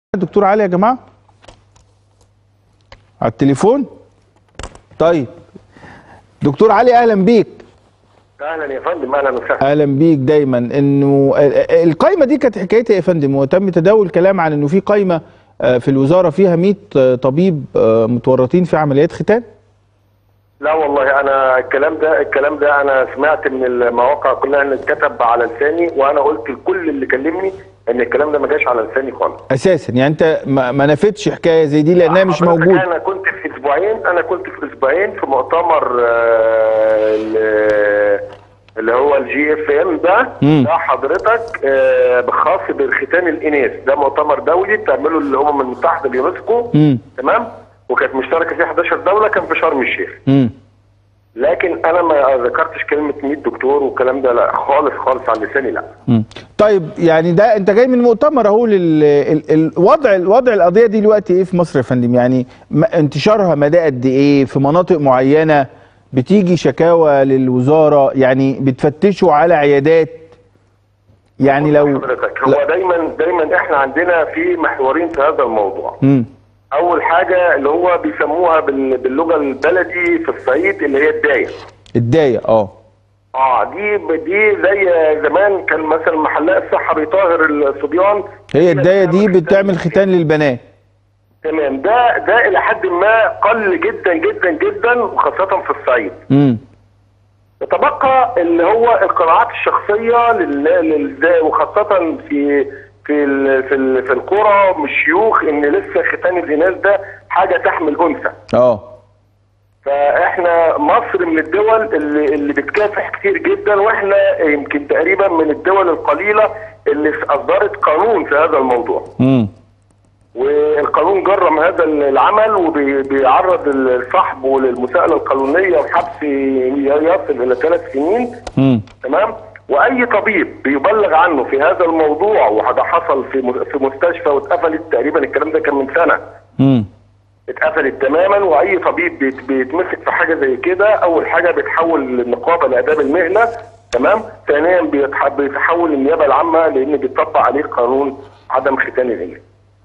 دكتور علي يا جماعه على التليفون طيب دكتور علي اهلا بيك اهلا يا فندم اهلا وسهلا اهلا بيك دايما انه القايمه دي كانت حكايتها يا فندم وتم تداول كلام عن انه في قايمه آه، في الوزاره فيها 100 طبيب آه، متورطين في عمليات ختان لا والله انا الكلام ده الكلام ده انا سمعت من المواقع كلها ان اتكتب على لساني وانا قلت لكل اللي كلمني ان الكلام ده ما جاش على لساني خالص اساسا يعني انت ما ما نفدتش حكايه زي دي لانها مش حضرتك موجوده انا كنت في اسبوعين انا كنت في اسبوعين في مؤتمر آه، ال- اللي هو الجي اف ام ده مم. ده حضرتك آه، خاص بالختان الاناث ده مؤتمر دولي بتعمله الامم المتحده اليونسكو امم تمام وكانت مشتركه فيه 11 دوله كان في شرم الشيخ امم لكن انا ما ذكرتش كلمه 100 دكتور والكلام ده لا خالص خالص على لساني لا مم. طيب يعني ده انت جاي من مؤتمر اهو لل ال- الوضع الوضع القضيه دي دلوقتي ايه في مصر يا فندم يعني م- انتشارها مدى قد ايه في مناطق معينه بتيجي شكاوى للوزاره يعني بتفتشوا على عيادات يعني لو حضرتك هو دايما دايما احنا عندنا في محورين في هذا الموضوع امم اول حاجه اللي هو بيسموها بال- باللغه البلدي في الصعيد اللي هي الدايه الدايه اه اه دي دي زي زمان كان مثلا محلات الصحه بيطهر الصبيان هي الدايه دي بتعمل ختان للبنات تمام ده ده الى حد ما قل جدا جدا جدا وخاصه في الصعيد امم يتبقى اللي هو القناعات الشخصيه لل... لل... وخاصه في في ال... في ال... في القرى من الشيوخ ان لسه ختان الاناث ده حاجه تحمل انثى اه فاحنا مصر من الدول اللي اللي بتكافح كتير جدا واحنا يمكن تقريبا من الدول القليله اللي اصدرت قانون في هذا الموضوع امم والقانون جرم هذا العمل وبيعرض الصاحب للمساءله القانونيه وحبس يصل الى ثلاث سنين امم تمام واي طبيب بيبلغ عنه في هذا الموضوع وهذا حصل في م- في مستشفى واتقفلت تقريبا الكلام ده كان من سنه امم اتقفلت تماما واي طبيب بيت- بيتمسك في حاجه زي كده اول حاجه بيتحول النقابه لاداب المهنه تمام ثانيا بيتح- بيتحول النيابه العامه لان بيطبق عليه قانون عدم ختان الاناث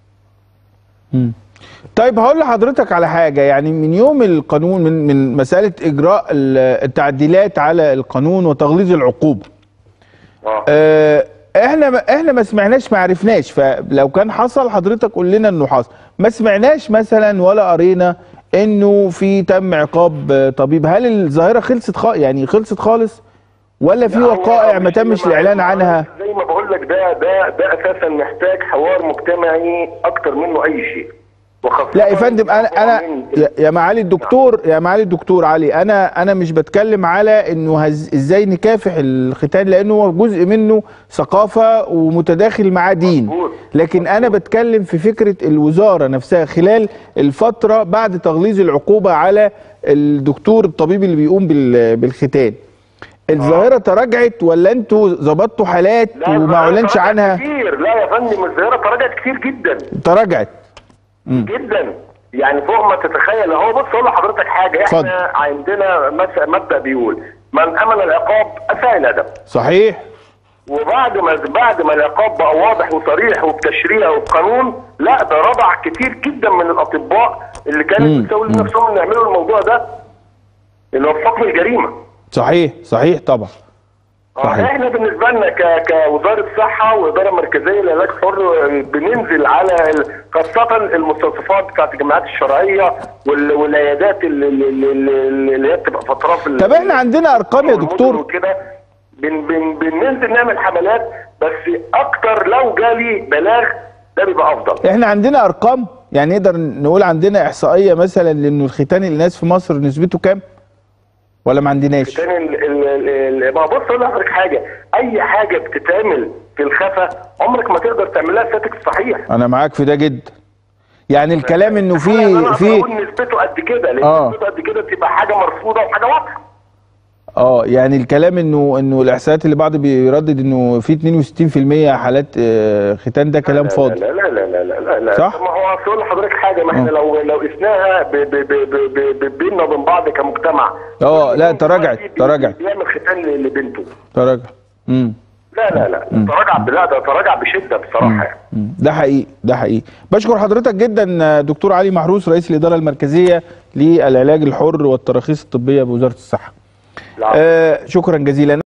مم. طيب هقول لحضرتك على حاجه يعني من يوم القانون من من مساله اجراء ال- التعديلات على القانون وتغليظ العقوبه اه آه، احنا ما احنا ما سمعناش ما عرفناش فلو كان حصل حضرتك قول لنا انه حصل ما سمعناش مثلا ولا قرينا انه في تم عقاب آه، طبيب هل الظاهره خلصت خ... يعني خلصت خالص ولا في لا، هو وقائع ما مش- تمش ما- الاعلان ما- عنها زي ما بقول لك ده ده ده اساسا محتاج حوار مجتمعي اكتر منه اي شيء وخاصه لا يا فندم انا انا من- يا- يا معالي الدكتور يا معالي الدكتور علي انا انا مش بتكلم على انه هز ازاي نكافح الختان لانه هو جزء منه ثقافه ومتداخل مع دين مظبوط. لكن انا بتكلم في فكره الوزاره نفسها خلال الفتره بعد تغليظ العقوبه على الدكتور الطبيب اللي بيقوم بال- بالختان الظاهره تراجعت ولا انتوا ظبطتوا حالات لا، وما الظاهرة اعلنش تراجعت عنها كتير لا يا فندم الظاهره تراجعت كتير جدا تراجعت جدا يعني فوق ما تتخيل هو بص اقول لحضرتك حاجه اتفضل. احنا عندنا مس- مبدا بيقول من امن العقاب اساء الادب صحيح وبعد ما بعد ما العقاب بقى واضح وصريح وبتشريع وبقانون لا ده رضع كتير جدا من الاطباء اللي مم. كانوا بيساووا لنفسهم ان يعملوا الموضوع ده اللي هو في حكم الجريمه صحيح صحيح طبعا آه، صحيح. احنا بالنسبه لنا ك... كوزاره صحه واداره مركزيه للعلاج الحر بننزل على ال- خاصه المستوصفات بتاعت الجامعات الشرعيه وال... والعيادات اللي, اللي, اللي اللي هي بتبقى فترات في ال- طب احنا عندنا ارقام يا والمدن دكتور وكده بن... بن... بننزل نعمل حملات بس اكتر لو جالي بلاغ ده بيبقى افضل احنا عندنا ارقام يعني نقدر نقول عندنا احصائيه مثلا لانه الختان الاناث في مصر نسبته كام ولا ما عندناش تاني ال... ال... ال... ما بص اقول لحضرتك حاجه اي حاجه بتتعمل في الخفا عمرك ما تقدر تعملها ستك صحيح انا معاك في ده جدا يعني الكلام انه أنا في أقدر في اقول نسبته قد كده لان آه. نسبته قد كده بتبقى حاجه مرفوضه وحاجه واضحه اه يعني الكلام انه انه الاحصائيات اللي بعض بيردد انه في 62% حالات آه، ختان ده كلام فاضي لا لا لا لا لا لا لا صح؟ طب ما هو اصل اقول لحضرتك حاجه ما احنا آه. لو لو قسناها ب- ب- ب- ب- ب- ب- بيننا وبين بعض كمجتمع اه لا تراجعت بي- بي- تراجعت بيعمل ختان ل- لبنته تراجع امم لا لا لا تراجع لا ده تراجع بشده بصراحه يعني مم. ده حقيقي ده حقيقي بشكر حضرتك جدا آه، دكتور علي محروس رئيس الاداره المركزيه للعلاج الحر والتراخيص الطبيه بوزاره الصحه العفو. آه شكرا جزيلا